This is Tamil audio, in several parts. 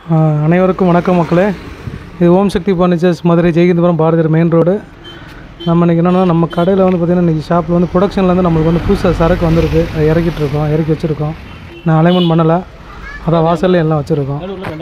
ஆஹ் அனைவருக்கும் வணக்கம் மக்களே இது Om Shakti furnitures Madurai Jaihindpuram Bharathiyar main road நம்ம இன்றைக்கி என்னென்னா நம்ம கடையில் வந்து பார்த்திங்கன்னா இன்றைக்கி ஷாப்பில் வந்து ப்ரொடக்ஷன்லேருந்து நம்மளுக்கு வந்து புதுசாக சரக்கு வந்திருக்கு அதை இறக்கிட்டு இருக்கோம் இறக்கி வச்சுருக்கோம் நான் அலைன்மெண்ட் பண்ணலை அதான் வாசல்ல எல்லாம் வச்சுருக்கோம்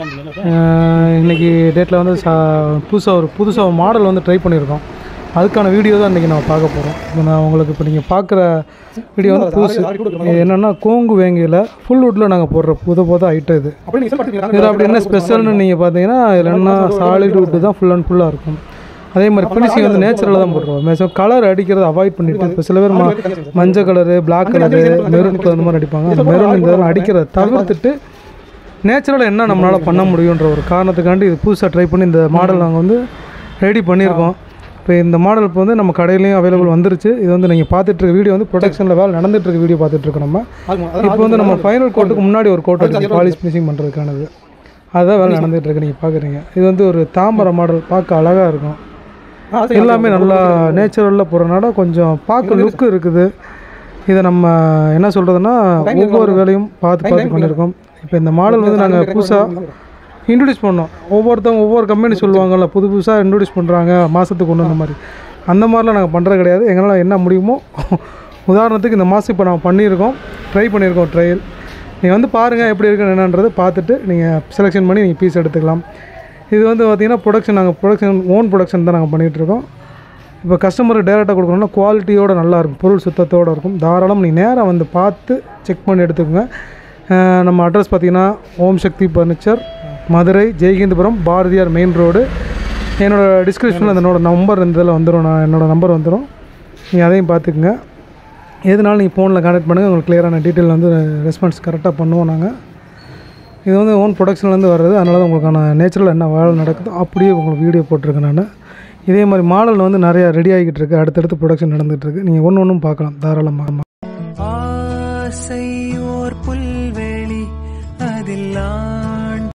இன்றைக்கி டேட்டில் வந்து சா புதுசாக ஒரு புதுசாக ஒரு மாடல் வந்து ட்ரை பண்ணியிருக்கோம் அதுக்கான வீடியோ தான் இன்றைக்கி நம்ம பார்க்க போகிறோம் இப்போ நான் உங்களுக்கு இப்போ நீங்கள் பார்க்குற வீடியோ வந்து புதுசு இது என்னென்னா கோங்கு வேங்கையில் ஃபுல் வுட்டில் நாங்கள் போடுற புது புது ஐட்டம் இது இதில் அப்படி என்ன ஸ்பெஷல்னு நீங்கள் பார்த்தீங்கன்னா இதில் என்ன சாலிட் வுட்டு தான் ஃபுல் அண்ட் ஃபுல்லாக இருக்கும் அதே மாதிரி ஃபினிஷிங் வந்து நேச்சுரலாக தான் போட்டுருவோம் மேக்ஸிமம் கலர் அடிக்கிறத அவாய்ட் பண்ணிட்டு இப்போ சில பேர் ம- மஞ்சள் colour black colour maroon colour அந்த மாதிரி அடிப்பாங்க அந்த மெரூன் இந்த இதெல்லாம் அடிக்கிறத தவிர்த்துட்டு நேச்சுரலாக என்ன நம்மளால் பண்ண முடியுன்ற ஒரு காரணத்துக்காண்டி இது புதுசாக ட்ரை பண்ணி இந்த மாடல் நாங்கள் வந்து ரெடி பண்ணியிருக்கோம் இப்போ இந்த மாடல் இப்போ வந்து நம்ம கடையிலையும் அவைலபிள் வந்துருச்சு இது வந்து நீங்கள் பார்த்துட்டு இருக்க வீடியோ வந்து ப்ரொடக்ஷனில் வேலை நடந்துட்டு இருக்க வீடியோ பார்த்துட்டு இருக்கோம் நம்ம இப்போ வந்து நம்ம ஃபைனல் கோட்டுக்கு முன்னாடி ஒரு கோட் அடிக்கும் பாலிஷ் ஃபினிஷிங் பண்ணுறதுக்கானது அதுதான் வேலை நடந்துட்டு இருக்கு நீங்கள் பார்க்குறீங்க இது வந்து ஒரு தாமரை மாடல் பார்க்க அழகாக இருக்கும் எல்லாமே நல்லா நேச்சுரலில் போகிறனால கொஞ்சம் பார்க்க லுக்கு இருக்குது இதை நம்ம என்ன சொல்கிறதுனா ஒவ்வொரு வேலையும் பார்த்து பார்த்து பண்ணியிருக்கோம் இப்போ இந்த மாடல் வந்து நாங்கள் புதுசாக இன்ட்ரடியூஸ் பண்ணோம் ஒவ்வொருத்தவங்க ஒவ்வொரு கம்பெனி சொல்லுவாங்கல்ல புது புதுசாக இன்ட்ரடியூஸ் பண்ணுறாங்க மாதத்துக்கு ஒன்று அந்த மாதிரி அந்த மாதிரிலாம் நாங்கள் பண்ணுறது கிடையாது எங்களால் என்ன முடியுமோ உதாரணத்துக்கு இந்த மாதம் இப்போ நாங்கள் பண்ணியிருக்கோம் ட்ரை பண்ணியிருக்கோம் ட்ரையல் நீங்கள் வந்து பாருங்கள் எப்படி இருக்குன்னு என்னன்றது பார்த்துட்டு நீங்கள் செலெக்ஷன் பண்ணி நீங்கள் பீஸ் எடுத்துக்கலாம் இது வந்து பார்த்திங்கன்னா ப்ரொடக்ஷன் நாங்கள் ப்ரொடக்ஷன் ஓன் ப்ரொடக்ஷன் தான் நாங்கள் பண்ணிகிட்ருக்கோம் இப்போ கஸ்டமருக்கு டேரெக்டாக கொடுக்கணும்னா குவாலிட்டியோடு நல்லா இருக்கும் பொருள் சுத்தத்தோடு இருக்கும் தாராளம் நீங்கள் நேராக வந்து பார்த்து செக் பண்ணி எடுத்துக்கோங்க அஹ் நம்ம அட்ரஸ் பார்த்திங்கன்னா Om Shakti furniture Madurai Jaihindpuram Bharathiyar main road என்னோடய டிஸ்கிரிப்ஷனில் என்னோட நம்பர் இந்த இதில் வந்துடும் நான் என்னோடய நம்பர் வந்துடும் நீங்கள் அதையும் பார்த்துக்குங்க எதுனாலும் நீங்கள் ஃபோனில் கான்டாக்ட் பண்ணுங்கள் உங்களுக்கு கிளியரான டீட்டெயில் வந்து ரெஸ்பான்ஸ் கரெக்டாக பண்ணுவோம் நாங்கள் இது வந்து ஓன் ப்ரொடக்ஷன்லேருந்து வர்றது அதனால தான் உங்களுக்கான நேச்சுரல் என்ன வேலை நடக்குதோ அப்படியே உங்களுக்கு வீடியோ போட்டிருக்கேன் நான் இதே மாதிரி மாடல் வந்து நிறையா ரெடி ஆகிக்கிட்டு இருக்கு அடுத்தடுத்து ப்ரொடக்ஷன் நடந்துகிட்டு இருக்கு நீங்கள் ஒன்று ஒன்றும் பார்க்கலாம் தாராளமாக ஆசை ஓர் புல்வெளி அதில்